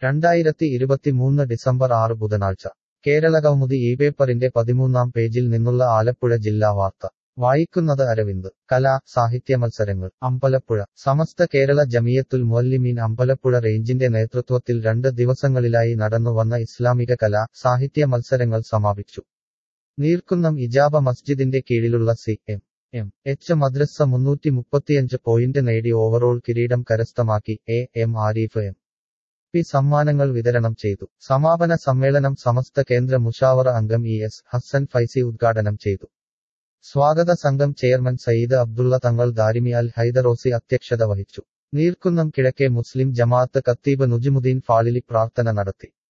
രണ്ടായിരത്തി ഇരുപത്തിമൂന്ന് ഡിസംബർ ആറ് ബുധനാഴ്ച കേരള കൗമുദി ഈ പേപ്പറിന്റെ പതിമൂന്നാം പേജിൽ നിന്നുള്ള ആലപ്പുഴ ജില്ലാ വാർത്ത വായിക്കുന്നത് അരവിന്ദ് കലാ സാഹിത്യ മത്സരങ്ങൾ അമ്പലപ്പുഴ സമസ്ത കേരള ജമിയത്തുൽ മുഅല്ലിമീൻ അമ്പലപ്പുഴ റേഞ്ചിന്റെ നേതൃത്വത്തിൽ രണ്ട് ദിവസങ്ങളിലായി നടന്നുവന്ന ഇസ്ലാമിക കലാ സാഹിത്യ മത്സരങ്ങൾ സമാപിച്ചു നീർക്കുന്നം ഇജാബ മസ്ജിദിന്റെ കീഴിലുള്ള സി എം എം എച്ച് മദ്രസ മുന്നൂറ്റി മുപ്പത്തിയഞ്ച് പോയിന്റ് നേടി ഓവറോൾ കിരീടം കരസ്ഥമാക്കി A M Arif M P സമ്മാനങ്ങൾ വിതരണം ചെയ്തു സമാപന സമ്മേളനം സമസ്ത കേന്ദ്ര മുഷാവറ അംഗം ഇ എസ് ഹസൻ ഫൈസി ഉദ്ഘാടനം ചെയ്തു സ്വാഗത സംഘം ചെയർമാൻ സയ്യിദ് അബ്ദുള്ള തങ്ങൾ ദാരിമി അൽ ഹൈദറോസി അധ്യക്ഷത വഹിച്ചു നീർക്കുന്നം കിഴക്കേ മുസ്ലിം ജമാഅത്ത് കത്തീബ് നുജിമുദ്ദീൻ ഫാളിലി പ്രാർത്ഥന നടത്തി